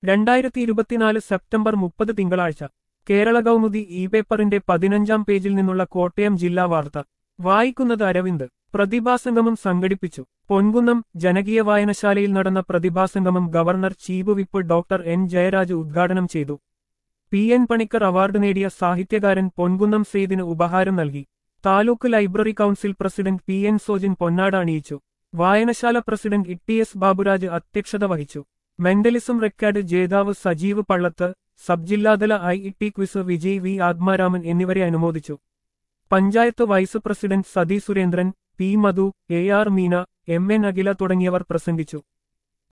രണ്ടായിരത്തി ഇരുപത്തിനാല് സെപ്റ്റംബർ മുപ്പത് തിങ്കളാഴ്ച കേരള കൗമുദി ഇ പേപ്പറിന്റെ പതിനഞ്ചാം പേജിൽ നിന്നുള്ള കോട്ടയം ജില്ലാ വാർത്ത വായിക്കുന്നത് അരവിന്ദ് പ്രതിഭാസംഗമം സംഘടിപ്പിച്ചു പൊൻകുന്നം ജനകീയ വായനശാലയിൽ നടന്ന പ്രതിഭാസംഗമം governor chief whip doctor N Jayaraj ഉദ്ഘാടനം ചെയ്തു പി എൻ പണിക്കർ അവാർഡ് നേടിയ സാഹിത്യകാരൻ പൊൻകുന്നം സെയ്ദിന് ഉപഹാരം നൽകി taluk library council president P N Sojin പൊന്നാട അണിയിച്ചു വായനശാല president E T S Baburaj അധ്യക്ഷത വഹിച്ചു മെന്റലിസം റെക്കാർഡ് ജേതാവ് സജീവ് പള്ളത്ത് സബ് ജില്ലാതല I E T quiz Vijay V Athmaraman എന്നിവരെ അനുമോദിച്ചു panchayat vice president Sathi Surendran P Madhu A R Meena M N Akhila തുടങ്ങിയവർ പ്രസംഗിച്ചു